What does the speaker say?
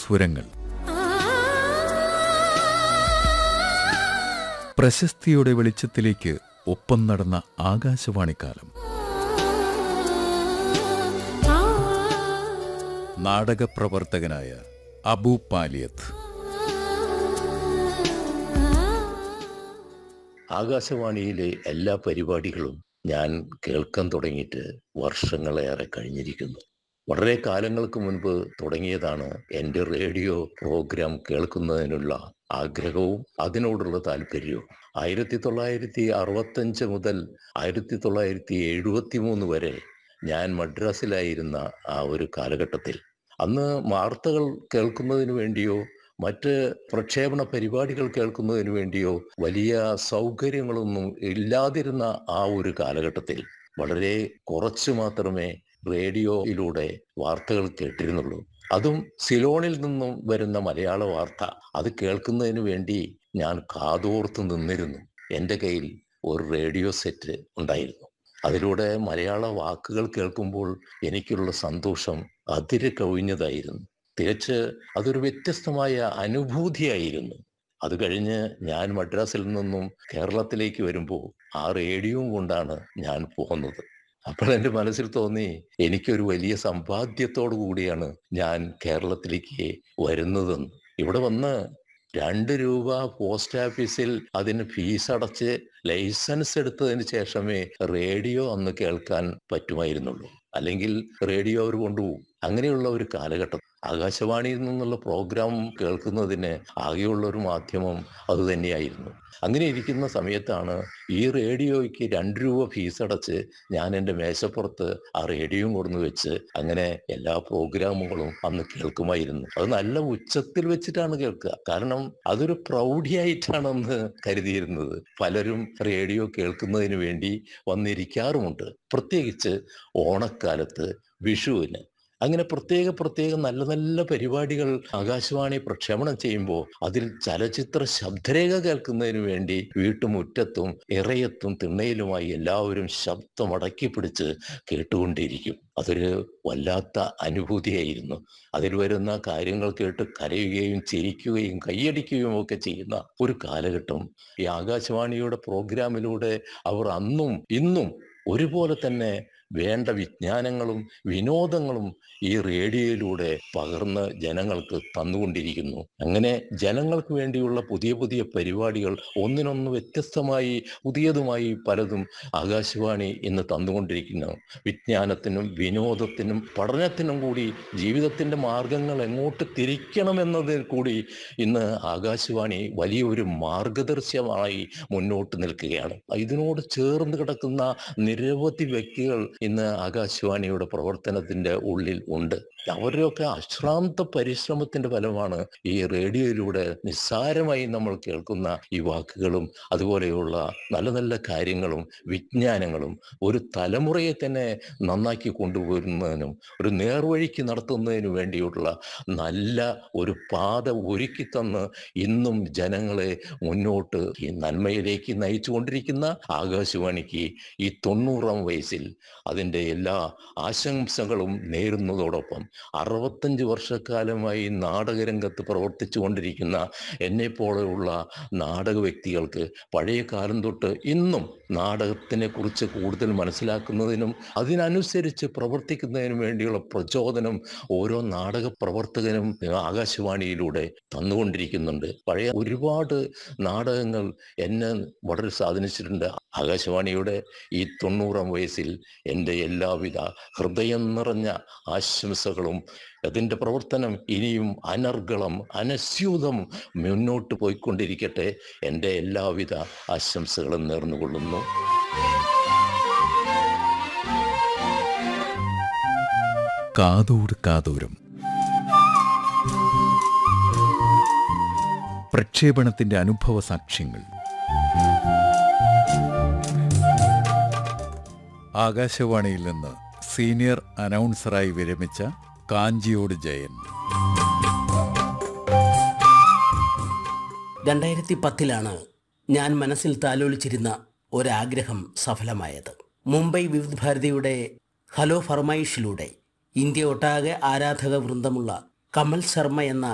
സ്വരങ്ങൾ പ്രശസ്തിയുടെ വെളിച്ചത്തിലേക്ക് ഒപ്പം നടന്ന ആകാശവാണിക്കാലം നാടകപ്രവർത്തകനായ അബു പാലിയത്ത് ആകാശവാണിയിലെ എല്ലാ പരിപാടികളും ഞാൻ കേൾക്കാൻ തുടങ്ങിയിട്ട് വർഷങ്ങളേറെ കഴിഞ്ഞിരിക്കുന്നു വളരെ കാലങ്ങൾക്ക് മുൻപ് തുടങ്ങിയതാണ് എൻ്റെ റേഡിയോ പ്രോഗ്രാം കേൾക്കുന്നതിനുള്ള ആഗ്രഹവും അതിനോടുള്ള താല്പര്യവും ആയിരത്തി തൊള്ളായിരത്തി അറുപത്തഞ്ച് മുതൽ ആയിരത്തി തൊള്ളായിരത്തി എഴുപത്തി മൂന്ന് വരെ ഞാൻ മദ്രാസിലായിരുന്ന ആ ഒരു കാലഘട്ടത്തിൽ അന്ന് വാർത്തകൾ കേൾക്കുന്നതിന് വേണ്ടിയോ മറ്റ് പ്രക്ഷേപണ പരിപാടികൾ കേൾക്കുന്നതിന് വേണ്ടിയോ വലിയ സൗകര്യങ്ങളൊന്നും ഇല്ലാതിരുന്ന ആ ഒരു കാലഘട്ടത്തിൽ വളരെ കുറച്ചു മാത്രമേ റേഡിയോയിലൂടെ വാർത്തകൾ കേട്ടിരുന്നുള്ളൂ അതും സിലോണിൽ നിന്നും വരുന്ന മലയാള വാർത്ത അത് കേൾക്കുന്നതിന് വേണ്ടി ഞാൻ കാതോർത്ത് നിന്നിരുന്നു എൻ്റെ കയ്യിൽ ഒരു റേഡിയോ സെറ്റ് ഉണ്ടായിരുന്നു അതിലൂടെ മലയാള വാക്കുകൾ കേൾക്കുമ്പോൾ എനിക്കുള്ള സന്തോഷം അതിര് കവിഞ്ഞതായിരുന്നു തികച്ച് അതൊരു വ്യത്യസ്തമായ അനുഭൂതിയായിരുന്നു അത് കഴിഞ്ഞ് ഞാൻ മദ്രാസിൽ നിന്നും കേരളത്തിലേക്ക് വരുമ്പോൾ ആ റേഡിയോയും കൊണ്ടാണ് ഞാൻ പോകുന്നത് അപ്പോൾ എൻ്റെ മനസ്സിൽ തോന്നി എനിക്കൊരു വലിയ സമ്പാദ്യത്തോടു കൂടിയാണ് ഞാൻ കേരളത്തിലേക്ക് വരുന്നതെന്ന് ഇവിടെ വന്ന് രണ്ട് രൂപ പോസ്റ്റ് ഓഫീസിൽ അതിന് ഫീസ് അടച്ച് ലൈസൻസ് എടുത്തതിന് ശേഷമേ റേഡിയോ അന്ന് കേൾക്കാൻ പറ്റുമായിരുന്നുള്ളൂ അല്ലെങ്കിൽ റേഡിയോ അവർ കൊണ്ടുപോകും അങ്ങനെയുള്ള ഒരു കാലഘട്ടം ആകാശവാണിയിൽ നിന്നുള്ള പ്രോഗ്രാം കേൾക്കുന്നതിന് ആകെയുള്ള ഒരു മാധ്യമം അത് തന്നെയായിരുന്നു അങ്ങനെ ഇരിക്കുന്ന സമയത്താണ് ഈ റേഡിയോയ്ക്ക് രണ്ട് രൂപ ഫീസ് അടച്ച് ഞാൻ എൻ്റെ മേശപ്പുറത്ത് ആ റേഡിയോയും കൊടുന്ന് വെച്ച് അങ്ങനെ എല്ലാ പ്രോഗ്രാമുകളും അന്ന് കേൾക്കുമായിരുന്നു അത് നല്ല ഉച്ചത്തിൽ വെച്ചിട്ടാണ് കേൾക്കുക കാരണം അതൊരു പ്രൗഢിയായിട്ടാണ് അന്ന് കരുതിയിരുന്നത് പലരും റേഡിയോ കേൾക്കുന്നതിന് വേണ്ടി വന്നിരിക്കാറുമുണ്ട് പ്രത്യേകിച്ച് ഓണക്കാലത്ത് വിഷുവിന് അങ്ങനെ പ്രത്യേക പ്രത്യേക നല്ല നല്ല പരിപാടികൾ ആകാശവാണി പ്രക്ഷേപണം ചെയ്യുമ്പോൾ അതിൽ ചലച്ചിത്ര ശബ്ദരേഖ കേൾക്കുന്നതിന് വേണ്ടി വീട്ടുമുറ്റത്തും ഇറയത്തും തിണ്ണയിലുമായി എല്ലാവരും ശബ്ദം അടക്കി പിടിച്ച് കേട്ടുകൊണ്ടിരിക്കും അതൊരു വല്ലാത്ത അനുഭൂതിയായിരുന്നു അതിൽ വരുന്ന കാര്യങ്ങൾ കേട്ട് കരയുകയും ചിരിക്കുകയും കൈയടിക്കുകയും ഒക്കെ ചെയ്യുന്ന ഒരു കാലഘട്ടം ഈ ആകാശവാണിയുടെ പ്രോഗ്രാമിലൂടെ അവർ അന്നും ഇന്നും ഒരുപോലെ തന്നെ വേണ്ട വിജ്ഞാനങ്ങളും വിനോദങ്ങളും ഈ റേഡിയോയിലൂടെ പകർന്ന് ജനങ്ങൾക്ക് തന്നുകൊണ്ടിരിക്കുന്നു അങ്ങനെ ജനങ്ങൾക്ക് വേണ്ടിയുള്ള പുതിയ പുതിയ പരിപാടികൾ ഒന്നിനൊന്ന് വ്യത്യസ്തമായി പുതിയതുമായി പലതും ആകാശവാണി ഇന്ന് തന്നുകൊണ്ടിരിക്കുന്നു വിജ്ഞാനത്തിനും വിനോദത്തിനും പഠനത്തിനും കൂടി ജീവിതത്തിൻ്റെ മാർഗങ്ങൾ എങ്ങോട്ട് തിരിക്കണമെന്നതിൽ കൂടി ഇന്ന് ആകാശവാണി വലിയൊരു മാർഗദർശനമായി മുന്നോട്ട് നിൽക്കുകയാണ് ഇതിനോട് ചേർന്ന് കിടക്കുന്ന നിരവധി വ്യക്തികൾ ഇന്ന് ആകാശവാണിയുടെ പ്രവർത്തനത്തിന്റെ ഉള്ളിൽ ഉണ്ട് അവരുടെയൊക്കെ അശ്രാന്ത പരിശ്രമത്തിന്റെ ഫലമാണ് ഈ റേഡിയോയിലൂടെ നിസ്സാരമായി നമ്മൾ കേൾക്കുന്ന ഈ വാക്കുകളും അതുപോലെയുള്ള നല്ല നല്ല കാര്യങ്ങളും വിജ്ഞാനങ്ങളും ഒരു തലമുറയെ തന്നെ നന്നാക്കി കൊണ്ടുപോരുന്നതിനും ഒരു നേർവഴിക്ക് നടത്തുന്നതിനു വേണ്ടിയുള്ള നല്ല ഒരു പാത ഒരുക്കി തന്ന് ഇന്നും ജനങ്ങളെ മുന്നോട്ട് ഈ നന്മയിലേക്ക് നയിച്ചു കൊണ്ടിരിക്കുന്ന ആകാശവാണിക്ക് ഈ തൊണ്ണൂറാം വയസ്സിൽ അതിൻ്റെ എല്ലാ ആശംസകളും നേരുന്നതോടൊപ്പം അറുപത്തഞ്ച് വർഷക്കാലമായി നാടകരംഗത്ത് പ്രവർത്തിച്ചു കൊണ്ടിരിക്കുന്ന എന്നെ പോലെയുള്ള നാടക വ്യക്തികൾക്ക് പഴയ കാലം തൊട്ട് ഇന്നും നാടകത്തിനെ കുറിച്ച് കൂടുതൽ മനസ്സിലാക്കുന്നതിനും അതിനനുസരിച്ച് പ്രവർത്തിക്കുന്നതിനും വേണ്ടിയുള്ള പ്രചോദനം ഓരോ നാടക പ്രവർത്തകനും ആകാശവാണിയിലൂടെ തന്നുകൊണ്ടിരിക്കുന്നുണ്ട് പഴയ ഒരുപാട് നാടകങ്ങൾ എന്നെ വളരെ സ്വാധീനിച്ചിട്ടുണ്ട് ആകാശവാണിയുടെ ഈ തൊണ്ണൂറാം വയസ്സിൽ എൻ്റെ എല്ലാവിധ ഹൃദയം നിറഞ്ഞ ആശംസകളും അതിൻ്റെ പ്രവർത്തനം ഇനിയും അനർഗളം അനസ്യൂതം മുന്നോട്ട് പോയിക്കൊണ്ടിരിക്കട്ടെ എൻ്റെ എല്ലാവിധ ആശംസകളും നേർന്നുകൊള്ളുന്നു കാതോട് കാതോരം പ്രക്ഷേപണത്തിന്റെ അനുഭവ സാക്ഷ്യങ്ങൾ ആകാശവാണിയിൽ നിന്ന് സീനിയർ അനൗൺസറായി വിരമിച്ച കാഞ്ചിയോട് ജയൻ രണ്ടായിരത്തി പത്തിലാണ് ഞാൻ മനസ്സിൽ താലോലിച്ചിരുന്ന ഒരാഗ്രഹം സഫലമായത് മുംബൈ വിവിധ ഭാരതിയുടെ ഹലോ ഫർമൈഷിലൂടെ ഇന്ത്യ ഒട്ടാകെ ആരാധക വൃന്ദമുള്ള കമൽ ശർമ്മ എന്ന